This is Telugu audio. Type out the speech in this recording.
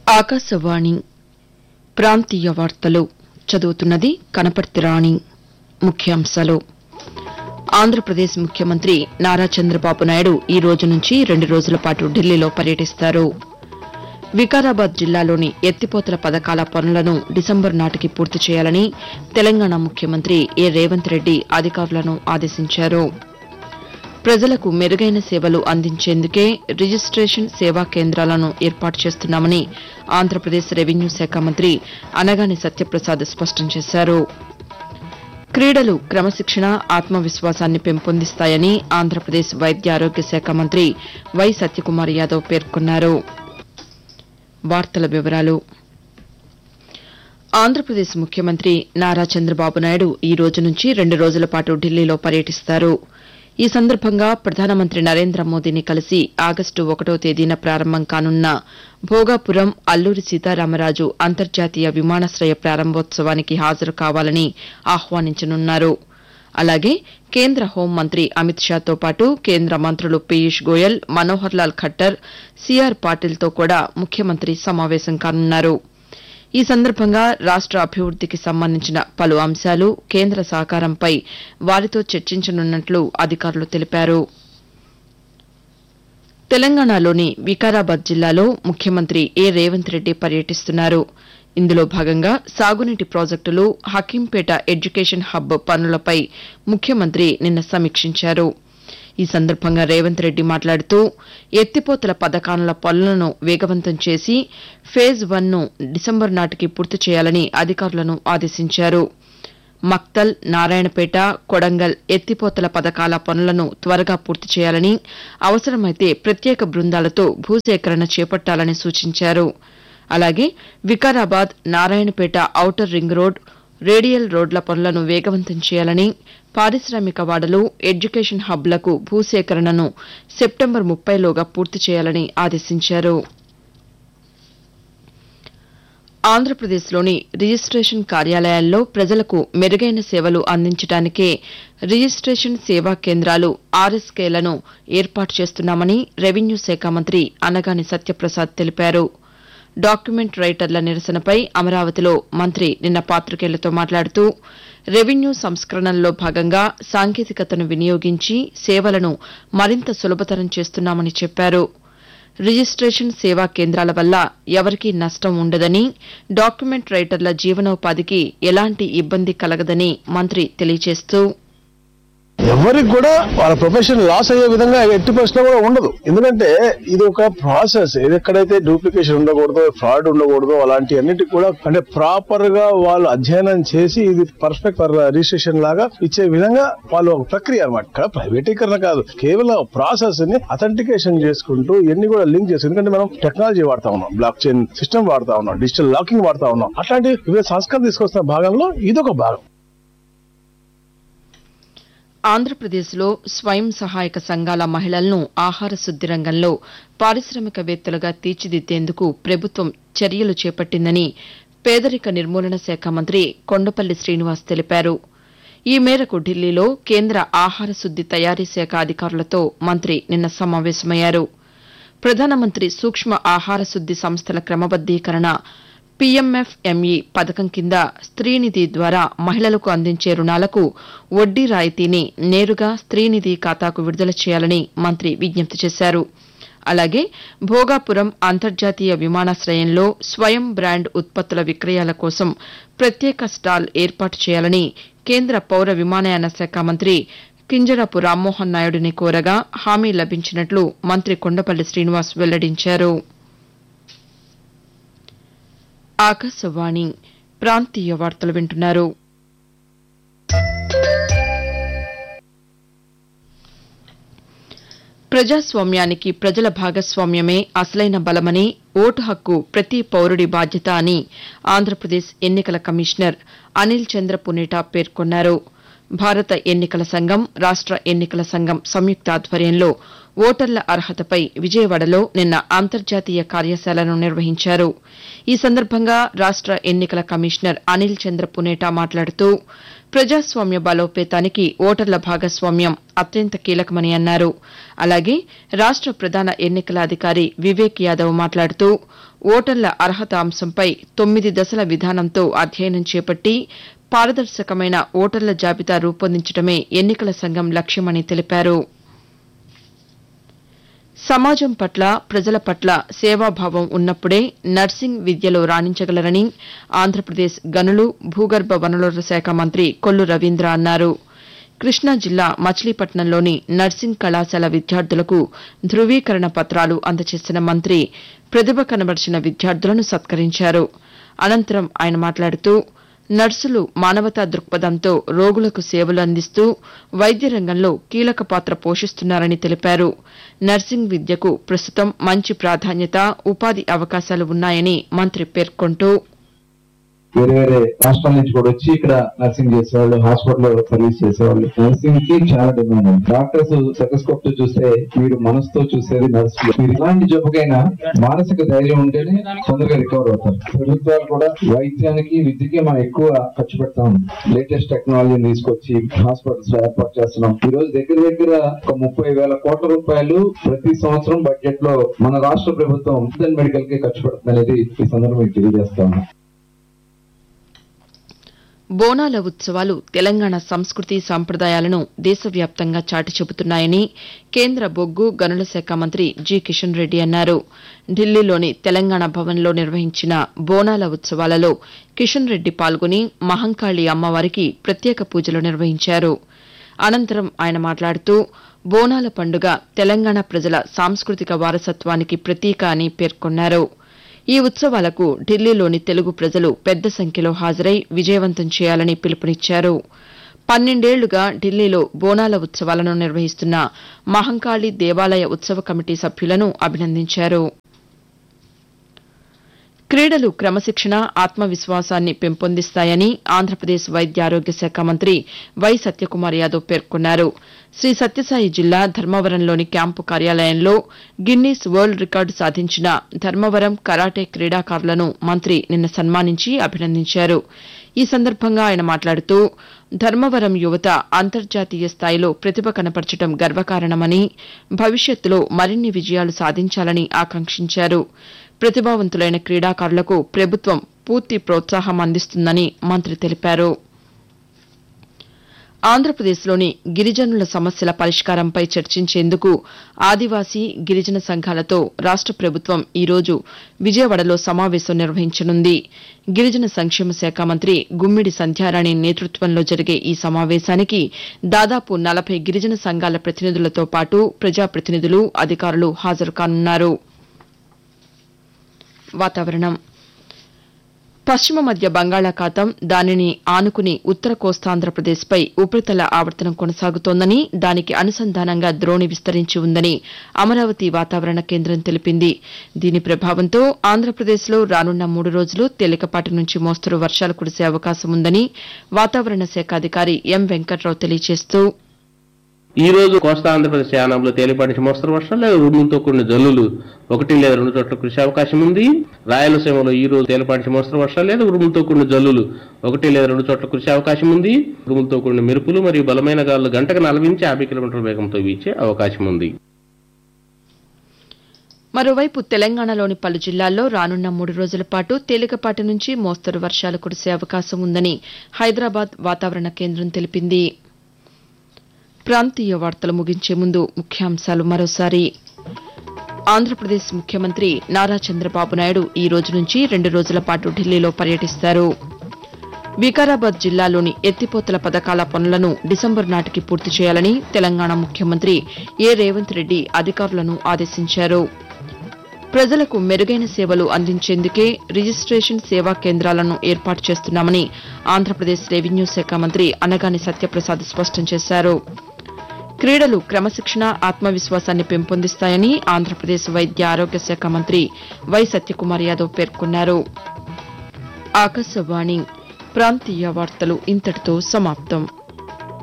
ఆకాశవాణి ప్రాంతీయ వార్తలు చదువుతున్నది కనపర్తి రాణి ముఖ్యాంశాలు ఆంధ్రప్రదేశ్ ముఖ్యమంత్రి నారా చంద్రబాబు నాయుడు ఈ రోజు నుంచి రెండు రోజుల పాటు ఢిల్లీలో పర్యటిస్తారు వికారాబాద్ జిల్లాలోని ఎత్తిపోతల పథకాల పనులను డిసెంబర్ నాటికి పూర్తి చేయాలని తెలంగాణ ముఖ్యమంత్రి ఏ రేవంత్ రెడ్డి అధికారులను ఆదేశించారు ప్రజలకు మెరుగైన సేవలు అందించేందుకే రిజిస్టేషన్ సేవా కేంద్రాలను ఏర్పాటు చేస్తున్నామని ఆంధ్రప్రదేశ్ రెవెన్యూ శాఖ మంత్రి అనగాని సత్యప్రసాద్ స్పష్టం చేశారు క్రీడలు క్రమశిక్షణ ఆత్మవిశ్వాసాన్ని పెంపొందిస్తాయని ఆంధ్రప్రదేశ్ వైద్య ఆరోగ్య శాఖ మంత్రి వై సత్యకుమార్ యాదవ్ పేర్కొన్నారు వార్తల వివరాలు ఆంధ్రప్రదేశ్ ముఖ్యమంత్రి నారా చంద్రబాబు నాయుడు ఈ రోజు నుంచి రెండు రోజుల పాటు ఢిల్లీలో పర్యటిస్తారు ఈ సందర్భంగా ప్రధానమంత్రి నరేంద్ర మోదీని కలిసి ఆగస్టు ఒకటో తేదీన ప్రారంభం కానున్న భోగాపురం అల్లూరి సీతారామరాజు అంతర్జాతీయ విమానాశ్రయ ప్రారంభోత్సవానికి హాజరు కావాలని ఆహ్వానించనున్నారు అలాగే కేంద్ర హోంమంత్రి అమిత్ షాతో పాటు కేంద్ర మంత్రులు పీయూష్ గోయల్ మనోహర్ లాల్ ఖట్టర్ సీఆర్ పాటిల్తో కూడా ముఖ్యమంత్రి సమావేశం కానున్నారు ఈ సందర్భంగా రాష్ట అభివృద్దికి సంబంధించిన పలు అంశాలు కేంద్ర సహకారంపై వారితో చర్చించనున్నట్లు అధికారులు తెలిపారు తెలంగాణలోని వికారాబాద్ జిల్లాలో ముఖ్యమంత్రి ఏ రేవంత్ రెడ్డి పర్యటిస్తున్నారు ఇందులో భాగంగా సాగునీటి ప్రాజెక్టులు హకీంపేట ఎడ్యుకేషన్ హబ్ పనులపై ముఖ్యమంత్రి నిన్న సమీక్షించారు ఈ సందర్భంగా రేవంత్ రెడ్డి మాట్లాడుతూ ఎత్తిపోతల పథకాల పనులను వేగవంతం చేసి ఫేజ్ వన్ ను డిసెంబర్ నాటికి పూర్తి చేయాలని అధికారులను ఆదేశించారు మక్తల్ నారాయణపేట కొడంగల్ ఎత్తిపోతల పథకాల పనులను త్వరగా పూర్తి చేయాలని అవసరమైతే ప్రత్యేక బృందాలతో భూసేకరణ చేపట్టాలని సూచించారు అలాగే Vikarabad Narayanpet outer ring road radial రోడ్ల పనులను వేగవంతం చేయాలని పారిశామిక వాడలు ఎడ్యుకేషన్ హబ్లకు భూసేకరణను సెప్టెంబర్ ముప్పైలోగా పూర్తి చేయాలని ఆదేశించారు ఆంధ్రప్రదేశ్లోని రిజిస్టేషన్ కార్యాలయాల్లో ప్రజలకు మెరుగైన సేవలు అందించడానికే రిజిస్టేషన్ సేవా కేంద్రాలు ఆర్ఎస్కేలను ఏర్పాటు చేస్తున్నామని రెవెన్యూ శాఖ మంత్రి అనగాని సత్యప్రసాద్ తెలిపారు డాక్యుమెంట్ రైటర్ల నిరసనపై అమరావతిలో మంత్రి నిన్న పాతికేయులతో మాట్లాడుతూ రెవెన్యూ సంస్కరణల్లో భాగంగా సాంకేతికతను వినియోగించి సేవలను మరింత సులభతరం చేస్తున్నామని చెప్పారు రిజిస్టేషన్ సేవా కేంద్రాల వల్ల ఎవరికీ నష్టం ఉండదని డాక్యుమెంట్ రైటర్ల జీవనోపాధికి ఎలాంటి ఇబ్బంది కలగదని మంత్రి తెలియజేస్తూ ఎవరికి కూడా వాళ్ళ ప్రొఫెషన్ లాస్ అయ్యే విధంగా ఎట్టి పరిస్థితుల్లో కూడా ఉండదు ఎందుకంటే ఇది ఒక ప్రాసెస్ ఇది ఎక్కడైతే డూప్లికేషన్ ఉండకూడదో ఫ్రాడ్ ఉండకూడదో అలాంటి అన్నిటికి కూడా అంటే ప్రాపర్ గా వాళ్ళు అధ్యయనం చేసి ఇది పర్ఫెక్ట్ రిజిస్ట్రేషన్ లాగా ఇచ్చే విధంగా వాళ్ళు ఒక ప్రక్రియ అనమాట ఇక్కడ ప్రైవేటీకరణ కాదు కేవలం ప్రాసెస్ ని అథెంటికేషన్ చేసుకుంటూ ఇవన్నీ కూడా లింక్ చేసి ఎందుకంటే మనం టెక్నాలజీ వాడతా ఉన్నాం బ్లాక్ చైన్ సిస్టమ్ వాడతా ఉన్నాం డిజిటల్ లాకింగ్ వాడతా ఉన్నాం అట్లాంటి వివిధ సంస్కరణ తీసుకొస్తున్న భాగంలో ఇదొక భాగం ఆంధ్రప్రదేశ్లో స్వయం సహాయక సంఘాల మహిళలను ఆహార శుద్ది రంగంలో పారిశ్రామికవేత్తలుగా తీర్చిదిద్దేందుకు ప్రభుత్వం చర్యలు చేపట్టిందని పేదరిక నిర్మూలన శాఖ మంత్రి కొండపల్లి శ్రీనివాస్ తెలిపారు ఈ మేరకు ఢిల్లీలో కేంద్ర ఆహార శుద్ది తయారీ శాఖ అధికారులతో మంత్రి నిన్న సమావేశమయ్యారు ప్రధానమంత్రి సూక్ష్మ ఆహార శుద్ది సంస్థల క్రమబద్దీకరణ పీఎంఎఫ్ఎంఈ పథకం కింద స్త్రీనిధి ద్వారా మహిళలకు అందించే రుణాలకు వడ్డీ రాయితీని నేరుగా స్త్రీనిధి ఖాతాకు విడుదల చేయాలని మంత్రి విజ్ఞప్తి చేశారు అలాగే భోగాపురం అంతర్జాతీయ విమానాశ్రయంలో స్వయం బ్రాండ్ ఉత్పత్తుల విక్రయాల కోసం ప్రత్యేక స్టాల్ ఏర్పాటు చేయాలని కేంద్ర పౌర విమానయాన శాఖ మంత్రి కింజరాపు రామ్మోహన్ నాయుడిని కోరగా హామీ లభించినట్లు మంత్రి కొండపల్లి శ్రీనివాస్ వెల్లడించారు ఆకాశవాణి ప్రాంతీయ వార్తలు వింటున్నారు ప్రజాస్వామ్యానికి ప్రజల భాగస్వామ్యమే అసలైన బలమని ఓటు హక్కు ప్రతి పౌరుడి బాధ్యత అని ఆంధ్రప్రదేశ్ ఎన్నికల కమిషనర్ అనిల్ చంద్ర పునేటా పేర్కొన్నారు భారత ఎన్నికల సంఘం రాష్ట ఎన్నికల సంఘం సంయుక్త ఆధ్వర్యంలో ఓటర్ల అర్హతపై విజయవాడలో నిన్న అంతర్జాతీయ కార్యశాలను నిర్వహించారు ఈ సందర్భంగా రాష్ట ఎన్నికల కమిషనర్ అనిల్ చంద్ర పునేటా మాట్లాడుతూ ప్రజాస్వామ్య బలోపేతానికి ఓటర్ల భాగస్వామ్యం అత్యంత కీలకమని అన్నారు అలాగే రాష్ట ప్రధాన ఎన్నికల అధికారి వివేక్ యాదవ్ మాట్లాడుతూ ఓటర్ల అర్హత అంశంపై తొమ్మిది దశల విధానంతో అధ్యయనం చేపట్టి పారదర్శకమైన ఓటర్ల జాబితా రూపొందించడమే ఎన్నికల సంఘం లక్ష్యమని తెలిపారు సమాజం పట్ల ప్రజల పట్ల సేవాభావం ఉన్నప్పుడే నర్సింగ్ విద్యలో రాణించగలరని ఆంధ్రప్రదేశ్ గనులు భూగర్భ వనరుల శాఖ మంత్రి కొల్లు రవీంద్ర అన్నారు కృష్ణా జిల్లా మచిలీపట్నంలోని నర్సింగ్ కళాశాల విద్యార్థులకు ధృవీకరణ పత్రాలు అందజేసిన మంత్రి ప్రతిభ కనబరిచిన విద్యార్థులను సత్కరించారు అనంతరం ఆయన మాట్లాడుతూ నర్సులు మానవతా దృక్పథంతో రోగులకు సేవలు అందిస్తూ వైద్య రంగంలో కీలక పాత్ర పోషిస్తున్నారని తెలిపారు నర్సింగ్ విద్యకు ప్రస్తుతం మంచి ప్రాధాన్యత ఉపాధి అవకాశాలు ఉన్నాయని మంత్రి పేర్కొంటూ వేరే వేరే రాష్ట్రాల నుంచి కూడా వచ్చి ఇక్కడ నర్సింగ్ చేసేవాళ్ళు హాస్పిటల్ సర్వీస్ చేసేవాళ్ళు నర్సింగ్ కి చాలా డిమాండ్ ఉంది డాక్టర్స్ సెటస్కోప్ తో చూస్తే మీరు మనసుతో చూసేది నర్స్ మీరు ఇలాంటి జబ్బుకైనా మానసిక ధైర్యం ఉంటేనే తొందరగా రికవర్ అవుతారు ప్రభుత్వాలు కూడా వైద్యానికి విద్యకి మనం ఎక్కువ ఖర్చు పెడతాం లేటెస్ట్ టెక్నాలజీని తీసుకొచ్చి హాస్పిటల్స్ లో ఏర్పాటు చేస్తున్నాం ఈ రోజు దగ్గర దగ్గర ఒక ముప్పై వేల కోట్ల రూపాయలు ప్రతి సంవత్సరం బడ్జెట్ లో మన రాష్ట్ర ప్రభుత్వం మెడికల్ కి ఖర్చు పెడుతుంది అనేది ఈ సందర్భంగా తెలియజేస్తా ఉన్నాం బోనాల ఉత్సవాలు తెలంగాణ సంస్కృతి సంప్రదాయాలను దేశవ్యాప్తంగా చాటి చెబుతున్నాయని కేంద్ర బొగ్గు గనుల శాఖ మంత్రి జి కిషన్ రెడ్డి అన్నారు ఢిల్లీలోని తెలంగాణ భవన్లో నిర్వహించిన బోనాల ఉత్సవాలలో కిషన్ రెడ్డి పాల్గొని మహంకాళి అమ్మవారికి ప్రత్యేక పూజలు నిర్వహించారు అనంతరం ఆయన మాట్లాడుతూ బోనాల పండుగ తెలంగాణ ప్రజల సాంస్కృతిక వారసత్వానికి ప్రతీక అని పేర్కొన్నారు ఈ ఉత్సవాలకు ఢిల్లీలోని తెలుగు ప్రజలు పెద్ద సంఖ్యలో హాజరై విజయవంతం చేయాలని పిలుపునిచ్చారు పన్నెండేళ్లుగా ఢిల్లీలో బోనాల ఉత్సవాలను నిర్వహిస్తున్న మహంకాళి దేవాలయ ఉత్సవ కమిటీ సభ్యులను అభినందించారు క్రీడలు క్రమశిక్షణ ఆత్మవిశ్వాసాన్ని పెంపొందిస్తాయని ఆంధ్రప్రదేశ్ వైద్య ఆరోగ్య శాఖ మంత్రి వై సత్యకుమార్ యాదవ్ పేర్కొన్నారు శ్రీ సత్యసాయి జిల్లా ధర్మవరంలోని క్యాంపు కార్యాలయంలో గిన్నీస్ వరల్డ్ రికార్డు సాధించిన ధర్మవరం కరాటే క్రీడాకారులను మంత్రి నిన్న సన్మానించి అభినందించారు ఈ సందర్భంగా ఆయన మాట్లాడుతూ ధర్మవరం యువత అంతర్జాతీయ స్థాయిలో ప్రతిభ కనపరచడం గర్వకారణమని భవిష్యత్తులో మరిన్ని విజయాలు సాధించాలని ఆకాంక్షించారు ప్రతిభావంతులైన క్రీడాకారులకు ప్రభుత్వం పూర్తి ప్రోత్సాహం అందిస్తుందని మంత్రి తెలిపారు ఆంధ్రప్రదేశ్లోని గిరిజనుల సమస్యల పరిష్కారంపై చర్చించేందుకు ఆదివాసీ గిరిజన సంఘాలతో రాష్ట ప్రభుత్వం ఈ రోజు విజయవాడలో సమావేశం నిర్వహించనుంది గిరిజన సంక్షేమ శాఖ మంత్రి గుమ్మిడి సంధ్యారాణి నేతృత్వంలో జరిగే ఈ సమావేశానికి దాదాపు నలభై గిరిజన సంఘాల ప్రతినిధులతో పాటు ప్రజాప్రతినిధులు అధికారులు హాజరు కానున్నారు వాతావరణం పశ్చిమ మధ్య బంగాళాఖాతం దానిని ఆనుకుని ఉత్తర కోస్తాంధ్రప్రదేశ్పై ఉపరితల ఆవర్తనం కొనసాగుతోందని దానికి అనుసంధానంగా ద్రోణి విస్తరించి ఉందని అమరావతి వాతావరణ కేంద్రం తెలిపింది దీని ప్రభావంతో ఆంధ్రప్రదేశ్లో రానున్న మూడు రోజులు తేలికపాటి నుంచి మోస్తరు వర్షాలు కురిసే అవకాశం ఉందని వాతావరణ శాఖ అధికారి ఎం వెంకట్రావు తెలియజేస్తూ ఈ రోజు కోస్తా ఆంధ్రప్రదేశ్ యానంలో తేలిపాటి నుంచి మోస్తరు వర్షాలు లేదా ఉరుములతో కూడిన జల్లులు ఒకటి లేదా రెండు చోట్ల కురిసే అవకాశం ఉంది రాయలసీమలో ఈ రోజు తేలిపాటి నుంచి మోస్తరు వర్షాలు లేదా ఉరుములతో కూడిన జల్లులు ఒకటి లేదా రెండు చోట్ల కురిసే అవకాశం ఉంది ఉరుములతో కూడిన మెరుపులు మరియు బలమైన గాలులు గంటకు నలభై నుంచి యాభై కిలోమీటర్ల వేగంతో వీచే అవకాశం ఉంది మరోవైపు తెలంగాణలోని పలు జిల్లాల్లో రానున్న మూడు రోజుల పాటు తేలికపాటి నుంచి మోస్తరు వర్షాలు కురిసే అవకాశం ఉందని హైదరాబాద్ వాతావరణ కేంద్రం తెలిపింది ప్రాంతీయ వార్తలు ముగించే ముందు ముఖ్యాంశాలు మరోసారి ఆంధ్రప్రదేశ్ ముఖ్యమంత్రి నారా చంద్రబాబు నాయుడు ఈ రోజు నుంచి రెండు రోజుల పాటు ఢిల్లీలో పర్యటిస్తారు వికారాబాద్ జిల్లాలోని ఎత్తిపోతల పథకాల పనులను డిసెంబర్ నాటికి పూర్తి చేయాలని తెలంగాణ ముఖ్యమంత్రి ఏ రేవంత్ రెడ్డి అధికారులను ఆదేశించారు ప్రజలకు మెరుగైన సేవలు అందించేందుకే రిజిస్టేషన్ సేవా కేంద్రాలను ఏర్పాటు చేస్తున్నామని ఆంధ్రప్రదేశ్ రెవెన్యూ శాఖ మంత్రి అనగాని సత్యప్రసాద్ స్పష్టం చేశారు క్రీడలు క్రమశిక్షణ ఆత్మవిశ్వాసాన్ని పెంపొందిస్తాయని ఆంధ్రప్రదేశ్ వైద్య ఆరోగ్య శాఖ మంత్రి వై సత్యకుమార్ యాదవ్ పేర్కొన్నారు ఆకాశవాణి ప్రాంతీయ వార్తలు ఇంతటితో సమాప్తం